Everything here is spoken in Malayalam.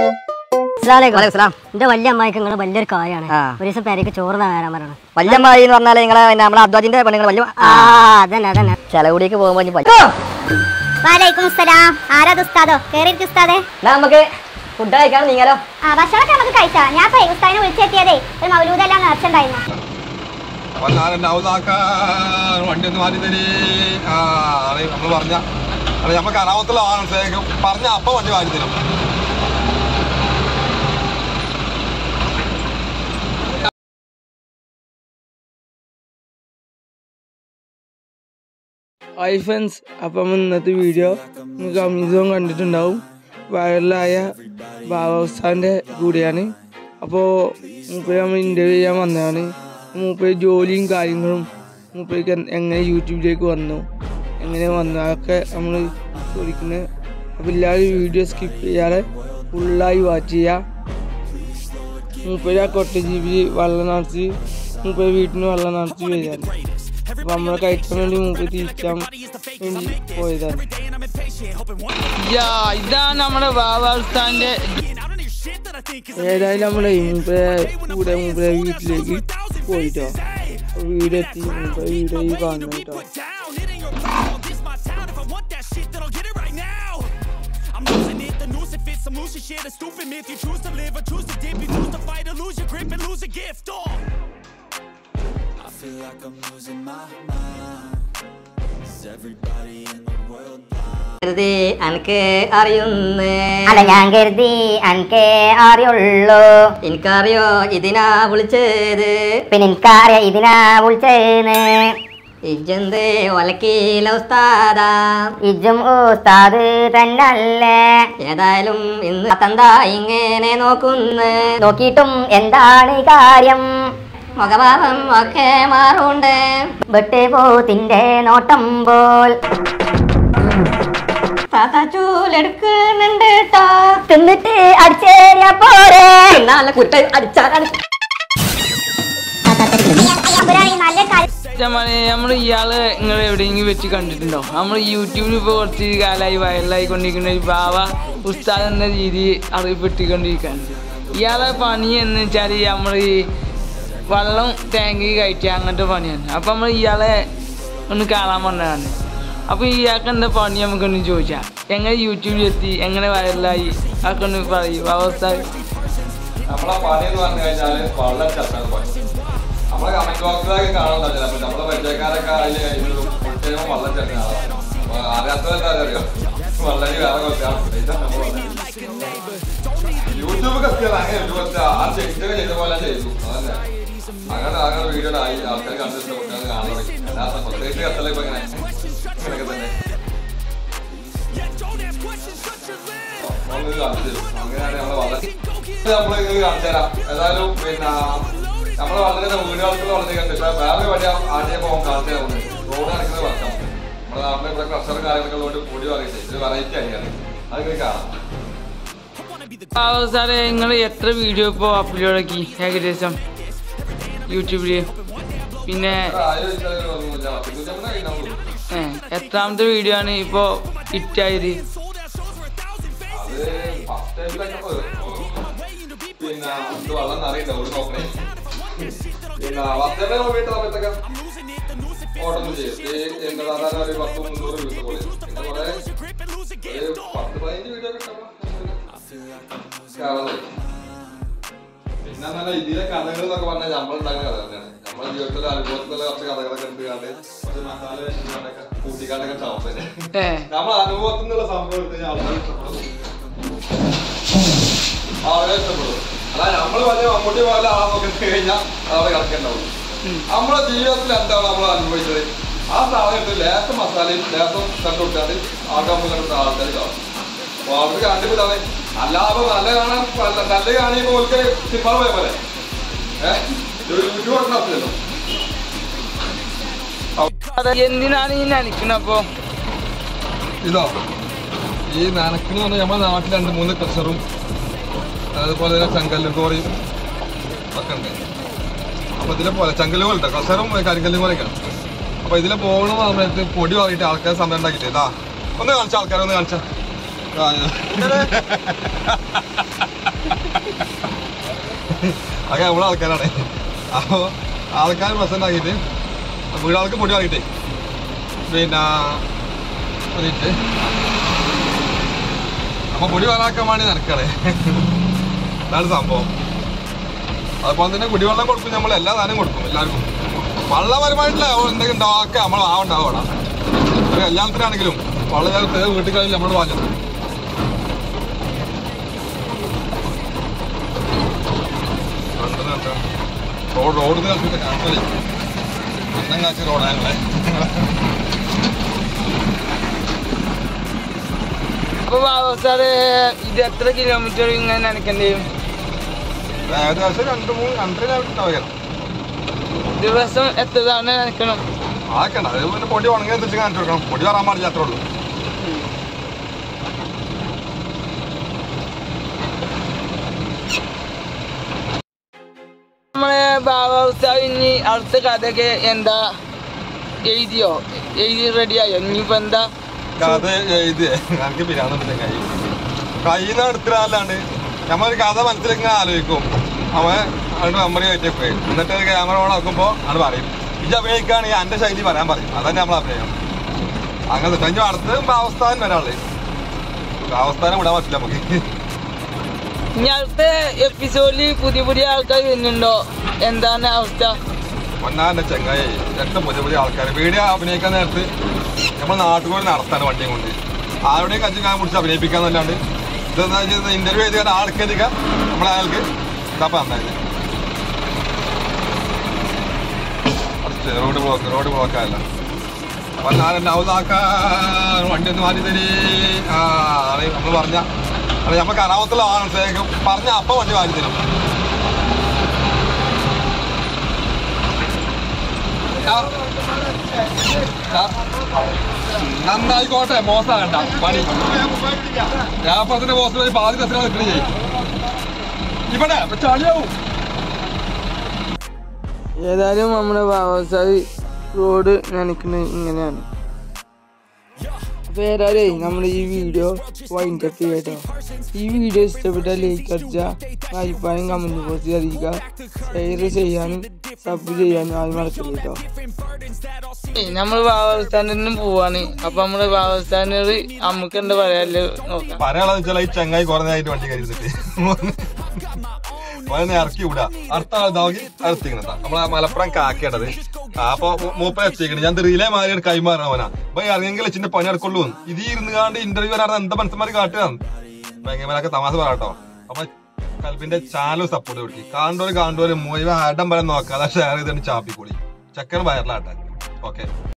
എന്റെ വലിയ അമ്മായിക്ക് നിങ്ങൾ വലിയൊരു കാര്യമാണ് ആ. ഒരു ദിവസം പേരേക്ക് ചോറ് തരാൻ പറയണം വല്യമ്മായി എന്ന് പറഞ്ഞാൽ നിങ്ങളെ പിന്നെ നമ്മളെ അദ്വാജിന്റെ പെണ്ണുങ്ങൾ വലിയ ആ അതന്നെ അതന്നെ ചെലകുടിക്ക് പോകുമ്പോ ഇനി പറ്റും വാലൈക്കും സലാം ആരാ ഉസ്താദോ കേറിയിരിക്കും ഉസ്താദെ എന്നാ നമുക്ക് ഫുഡ് കഴിക്കാൻ നീങ്ങാലോ ആ ഭക്ഷണമൊക്കെ നമുക്ക് കഴിച്ചാ ഞാൻ പോയി ഉസ്താദിനെ വിളിച്ചെത്തിയതേ ഒരു മൗലൂദെല്ലാം നേർച്ചുണ്ടായിരുന്നു വല്ലാതെ ഔതാക്കാൻ വണ്ടി ഒന്ന് മാറ്റി തരീ ആ ആണ് നമ്മൾ പറഞ്ഞ അല്ല നമുക്ക് അനാമത്തുള്ള ആണെത്തേക്കും പറഞ്ഞ അപ്പൊ വണ്ടി മാറ്റി തരും ഹായ് ഫ്രണ്ട്സ് അപ്പം ഇന്നത്തെ വീഡിയോ നിങ്ങൾക്ക് അമിതം കണ്ടിട്ടുണ്ടാവും വൈറലായ ബാബാസ്ഥാൻ്റെ കൂടെയാണ് അപ്പോൾ മൂപ്പര് നമ്മൾ ഇൻ്റർവ്യൂ ചെയ്യാൻ വന്നതാണ് മൂപ്പര് ജോലിയും കാര്യങ്ങളും മൂപ്പർക്ക് എൻ- എങ്ങനെ യൂട്യൂബിലേക്ക് വന്നു എങ്ങനെ വന്നു അതൊക്കെ നമ്മൾ ചോദിക്കുന്നത് അപ്പോൾ എല്ലാവരും വീഡിയോ സ്കിപ്പ് ചെയ്യാതെ ഫുള്ളായി വാച്ച് ചെയ്യുക മൂപ്പര് ആ കൊട്ട ജീവി വെള്ളം നിറച്ച് മൂപ്പര് വീട്ടിൽ നിന്ന് വെള്ളം നിറച്ച് വരികയാണ് അപ്പൊ നമ്മളെ കഴിക്കാൻ വേണ്ടി മൂപ്പര് തിരിക്കാൻ വേണ്ടി പോയതാണ് ഇതാണ് നമ്മുടെ ബാബാസ്ഥാന്റെ ഏതായാലും നമ്മളെ മൂപ്പരെ കൂടെ മൂപ്പരെ വീട്ടിലേക്ക് പോയിട്ടോ അപ്പൊ വീട് എത്തി മൂപ്പരെ വീട് ഈ കാണുന്നു കേട്ടോ കരുതി അനക്ക് അറിയുന്നേ അല്ല ഞാൻ കരുതി അനക്കേ അറിയുള്ളൂ എനിക്കറിയോ ഇതിനാ വിളിച്ചത് പിന്നെ എനിക്കറിയാം ഇതിനാ വിളിച്ചേന്ന് ഇജന്ത് ഒലക്കീല ഉസ്താദാ ഇജും ഉസ്താദ് തന്നല്ലേ ഏതായാലും ഇന്ന് തന്താ ഇങ്ങനെ നോക്കുന്ന് നോക്കിയിട്ടും എന്താണ് ഈ കാര്യം മുഖഭാവം ഒക്കെ മാറുണ്ട് വെട്ടുപോത്തിന്റെ നോട്ടം പോൽ താത്ത ചൂലെടുക്കുന്നുണ്ട് ട്ടോ തിന്നിട്ട് അടിച്ചേരിയ പോരെ എന്നാലെ കുറ്റ അടിച്ചാലാണ് നല്ല നമ്മൾ ഇയാള് നിങ്ങൾ എവിടെയെങ്കിലും വെച്ച് കണ്ടിട്ടുണ്ടോ നമ്മൾ യൂട്യൂബിൽ ഇപ്പോൾ കുറച്ച് കാലമായി വൈറലായി കൊണ്ടിരിക്കുന്ന ഒരു ബാവ ഉസ്താദ് എന്ന രീതി അറിയപ്പെട്ടുകൊണ്ടിരിക്കുകയാണ് ഇയാളെ പണി എന്ന് വെച്ചാൽ നമ്മൾ ഈ വെള്ളം ടാങ്കിൽ കയറ്റുക അങ്ങനത്തെ പണിയാണ് അപ്പം നമ്മൾ ഇയാളെ ഒന്ന് കാണാൻ വന്നതാണ് അപ്പോൾ ഇയാൾക്ക് എന്താ പണി നമുക്കൊന്ന് ചോദിച്ചാൽ എങ്ങനെ യൂട്യൂബിൽ എത്തി എങ്ങനെ വൈറലായി അതൊക്കെ ഒന്ന് പറയൂ അവസ്ഥ നമ്മളെ പണി എന്ന് പറഞ്ഞു കഴിഞ്ഞാല് വെള്ളം ചേർക്കാൻ പണി നമ്മളെ കമന്റ് ബോക്സിലൊക്കെ കാണാൻ ചിലപ്പോൾ നമ്മളെ പരിചയക്കാരൊക്കെ അതിൽ കഴിഞ്ഞു ഫുൾ വെള്ളം ചേർക്കുന്ന ആളാണ് അപ്പൊ അറിയാത്തവരെന്താ അറിയോ വളരെ വേറെ കുറച്ചാണ് ഇതാണ് നമ്മൾ യൂട്യൂബ് കത്തിയത് അങ്ങനെ യൂട്യൂബ് ആ ചെയ്തൊക്കെ ചെയ്ത പോലെ ചെയ്തു അതന്നെ അങ്ങനെ അങ്ങനെ വീഡിയോ ആയി ആൾക്കാർ കണ്ടു ഇഷ്ടപ്പെട്ടാണ് കാണാൻ തുടങ്ങി അല്ലാത്ത പ്രത്യേകിച്ച് കത്തല്ലേ ഇപ്പൊ ഇങ്ങനെ ഇങ്ങനെയൊക്കെ തന്നെ നമ്മള് കാണിച്ചു തരും. അങ്ങനെയാണ് നമ്മള് വളരെ നമ്മൾ നിങ്ങൾക്ക് കാണിച്ചു തരാം ഏതായാലും പിന്നെ നമ്മള് വളരെ വീടുകൾക്ക് വളരെ കണ്ടു ഇപ്പൊ വേറെ വഴി ആദ്യം പോകാൻ കാണിച്ചു തരാം റോഡ് നടക്കുന്നത് വർഷം നമ്മുടെ നാട്ടിലെ ഇവിടെ ക്ലസ്റ്ററും കാര്യങ്ങളൊക്കെ ഉള്ളതുകൊണ്ട് പൊടി പറയട്ടെ ഇത് വെറൈറ്റി അരിയാണ് അത് നിങ്ങൾക്ക് കാണാം സാറേ നിങ്ങൾ എത്ര വീഡിയോ ഇപ്പോൾ അപ്ലോഡ് ആക്കി ഏകദേശം യൂട്യൂബിൽ പിന്നെ ഒരു ആയിരം വെച്ചാൽ ഒന്നുമില്ല പത്തിനൂറ്റമ്പത് കഴിഞ്ഞാൽ ഏ, എത്രാമത്തെ വീഡിയോ ആണ് ഇപ്പോൾ ഹിറ്റായത് അത് ഫസ്റ്റ് ടൈമിലൊക്കെ പോയത്. പിന്നെ ഇത് വെള്ളം നിറയണ്ട ഒരു നോക്കണേ പിന്നെ വത്തന്റെ വീട്ടിൽ സമയത്തൊക്കെ ഓട്ടം ചെയ്യും ഈ എന്താ സാധാരണ ഒരു പത്ത് മുന്നൂറ് വീട്ടിൽ പോലെ പിന്നെ കുറെ ഒരു പത്ത് പതിനഞ്ച് വീഡിയോ കിട്ടുമ്പോ കാണാൻ തുടങ്ങി. പിന്നെ നല്ല ഇതിലെ കഥകൾ എന്നൊക്കെ പറഞ്ഞാൽ നമ്മൾ ഉണ്ടാക്കുന്ന കഥ തന്നെയാണ് നമ്മുടെ ജീവിതത്തിലെ അനുഭവത്തിലെ കുറച്ച് കഥകളൊക്കെ ഉണ്ട് കണ്ട് കുറച്ച് മസാല ഇട്ടുകൊണ്ടൊക്കെ കൂട്ടിക്കാണ്ടൊക്കെ ചാവും തന്നെ ഏ നമ്മൾ അനുഭവത്തിൽ നിന്നുള്ള സംഭവം എടുത്ത് കഴിഞ്ഞാൽ ആൾക്കാർ ഇഷ്ടപ്പെടും ആളുകളെ ഇഷ്ടപ്പെടും അതായത് നമ്മൾ വലിയ മമ്മൂട്ടി പോലെ ആളെ നോക്കി കഴിഞ്ഞാൽ അവിടെ കിടക്കേണ്ടാവും നമ്മുടെ ജീവിതത്തിൽ എന്താണ് നമ്മൾ അനുഭവിച്ചത് ആ സാധനം എടുത്ത് ലേസം മസാലയും ലേസം കണ്ടുകൊടുക്കാണ്ട് ആൾക്കാർ കണ്ടിട്ട് ആൾക്കാർ കാണും അപ്പൊ അവർക്ക് കണ്ടുപിടാതെ അല്ലാതെ നല്ല കാണാൻ നല്ല- നല്ല കാണിയപ്പോ ഓർക്ക് സിനിമ പോയ പോലെ ഏഹ് ഒരു യൂട്യൂബ് നടത്തില്ലല്ലോ എന്തിനാണ് ഈ നനക്കുന്നത് അപ്പോൾ ഇതോ ഈ നനക്കെന്ന് പറഞ്ഞാൽ നമ്മുടെ നാട്ടിൽ രണ്ട് മൂന്ന് ക്രഷറും അതുപോലെ തന്നെ ചെങ്കല്ലും കോറിയും ഒക്കെ ഉണ്ട് അപ്പൊ ഇതിലെ പോലെ ചെങ്കല്ല് പോലെ ഉണ്ട് ക്രഷറും കരിങ്കല്ലും കോറിയൊക്കെയാണ് അപ്പൊ ഇതിലെ പോകണ സമയത്ത് പൊടി വാങ്ങിയിട്ട് ആൾക്കാർ സമയം ഉണ്ടാക്കിയിട്ട് ഇതാ ഒന്ന് കാണിച്ച ആൾക്കാരെ ഒന്ന് കാണിച്ച അതൊക്കെ നമ്മളെ ആൾക്കാരാണ് അപ്പോൾ ആൾക്കാർ പ്രസന്റ് ആക്കിയിട്ട് വീടാൾക്ക് പൊടി വാങ്ങിയിട്ടേ പിന്നെ എന്നിട്ട് അപ്പൊ പൊടി വരാക്കാൻ വേണ്ടി നടക്കണേ അതാണ് സംഭവം അതുപോലെ തന്നെ കുടിവെള്ളം കൊടുക്കും നമ്മൾ എല്ലാ സാധനവും കൊടുക്കും എല്ലാവർക്കും വള്ളപരമായിട്ടുള്ള എന്തെങ്കിലും ഉണ്ടാക്കുക നമ്മൾ ആവുണ്ടാവണം ഒരു കല്യാണത്തിനാണെങ്കിലും വളരെ വീട്ടിൽ കഴിഞ്ഞ് നമ്മൾ വാങ്ങുന്നത് റോഡ് റോഡ് കളിച്ചിട്ട് കാണിച്ചു അന്നം കാച്ച റോഡാണല്ലേ അപ്പൊ ബാബുസാറ് ഇത് എത്ര കിലോമീറ്റർ ഇങ്ങനെ നനക്കേണ്ടി വരും ഏകദേശം രണ്ട് മൂന്ന് രണ്ടര കിലോമീറ്റർ ഉണ്ടാവുക ദിവസം എത്ര തവണ നനക്കണം അതൊക്കെ ഉണ്ട് അത് പിന്നെ പൊടി ഉണങ്ങി വെച്ച് കാണിച്ചു കൊടുക്കണം പൊടി വരാൻ പാടില്ല അത്രേ ഉള്ളൂ നമ്മളെ ബാബുസാർ ഇനി അടുത്ത കഥയൊക്കെ എന്താ എഴുതിയോ എഴുതി റെഡിയായോ ഇനിയിപ്പോ എന്താ കഥ എഴുതി എനിക്ക് പിരാന്തിന്റെ കൈ കയ്യിൽ നിന്ന് എടുത്തിടാല്ലാണ്ട് നമ്മളൊരു കഥ മനസ്സിലിങ്ങനെ ആലോചിക്കും അവൻ അവിടെ മെമ്മറി കയറ്റിയൊക്കെ എന്നിട്ട് ക്യാമറ ഓൺ ആക്കുമ്പോൾ അത് പറയും ഇത് അഭിനയിക്കുകയാണെങ്കിൽ എൻ്റെ ശൈലി പറയാൻ പറയും അതന്നെ നമ്മൾ അഭിനയം അങ്ങനെ കഴിഞ്ഞ അടുത്ത് ഭാവസ്ഥാനം ഒരാള് ഭാവസ്ഥാനം വിടാൻ പറ്റില്ല നമുക്ക് ഇനി അടുത്ത എപ്പിസോഡിൽ പുതിയ പുതിയ ആൾക്കാർ വരുന്നുണ്ടോ എന്താണ് അവസ്ഥ പൊന്നാന്റെ ചെങ്ങായി ഏറ്റവും പുതിയ പുതിയ ആൾക്കാർ വീഡിയോ അഭിനയിക്കാൻ നേരത്ത് നമ്മൾ നാട്ടുകൂടി നടത്താണ് വണ്ടിയും കൊണ്ട് ആരുടെയും കഞ്ചി കാണാൻ പിടിച്ച് അഭിനയിപ്പിക്കാന്നല്ലാണ്ട് ഇതെന്താ വെച്ചാൽ ഇന്റർവ്യൂ ചെയ്ത് ആൾക്കാരിക്ക നമ്മളെ അയാൾക്ക് ഇതാപ്പ നന്നായത് റോഡ് ബ്ലോക്ക് റോഡ് ബ്ലോക്ക് ആയല്ല അപ്പൊ ഞാൻ എന്നെ അവതാക്കാൻ വണ്ടി ഒന്ന് മാറ്റി തരീ ആ അത് നമ്മൾ പറഞ്ഞ അത് നമുക്ക് അറാമത്തുള്ള ആളുകളേക്കും പറഞ്ഞ അപ്പൊ വണ്ടി മാറ്റി തരും നന്നായിക്കോട്ടെ മോശമാകണ്ട പണി വ്യാപാരത്തിന്റെ മോശം പാതി രസങ്ങൾ നിൽക്കണേ ചെയ്യും ഇവിടെ ഇപ്പൊ ചളിയാവും ഏതായാലും നമ്മുടെ ബാബുസാർ റോഡ് നനക്കുന്നത് ഇങ്ങനെയാണ് അപ്പൊ ഏതായാലും നമ്മുടെ ഈ വീഡിയോ വൈൻഡ് അപ്പ് ചെയ്യട്ടോ ഈ വീഡിയോ ഇഷ്ടപ്പെട്ടാൽ ലൈക്ക് അടിച്ചാൽ അഭിപ്രായം കമന്റ് ബോക്സിൽ അറിയിക്കുക ഷെയർ ചെയ്യാനും സബ് ചെയ്യാനും ആരും മറക്കരുത് കേട്ടോ നമ്മൾ ബാബുസ്ഥാനും പോവാണ് അപ്പൊ നമ്മള് ബാബുസ്ഥാനോട് നമുക്ക് എന്താ പറയാല്ലോ നോക്കാം പറയാനുള്ളത് വെച്ചാൽ ഈ ചങ്ങായി കുറെ നേരമായിട്ട് വണ്ടി കരുതിട്ട് ഓനെ ഇറക്കി വിടാ അടുത്ത ആൾ ഇതാക്കി അടുത്തിങ്ങനെ നമ്മളെ മലപ്പുറം കാക്കേണ്ടത് അപ്പൊ മൂപ്പ എത്തിക്കണേ ഞാൻ റിലേ മാറിയാണ് കൈമാറണം അവനാ അപ്പൊ ഇറങ്ങിയെങ്കിൽ ചിന്റെ പണി നടക്കുള്ളൂ ഇത് ഇരുന്ന് കാണ്ട് ഇന്റർവ്യൂ വരാറ് എന്താ മനസ്സന്മാര് കാട്ടുക ഭയങ്കരമാരൊക്കെ തമാശ പറയാട്ടോ അപ്പൊ കൽപ്പിന്റെ ചാനൽ സപ്പോർട്ട് കൊടുക്കി കാണുന്നവര് കാണുന്നവര് മുഴുവൻ ആടം പറയാൻ നോക്കാതെ ഷെയർ ചെയ്തിട്ട് ചാപ്പിക്കൂടി ചക്കൻ വയറിലാട്ടെ ഓക്കെ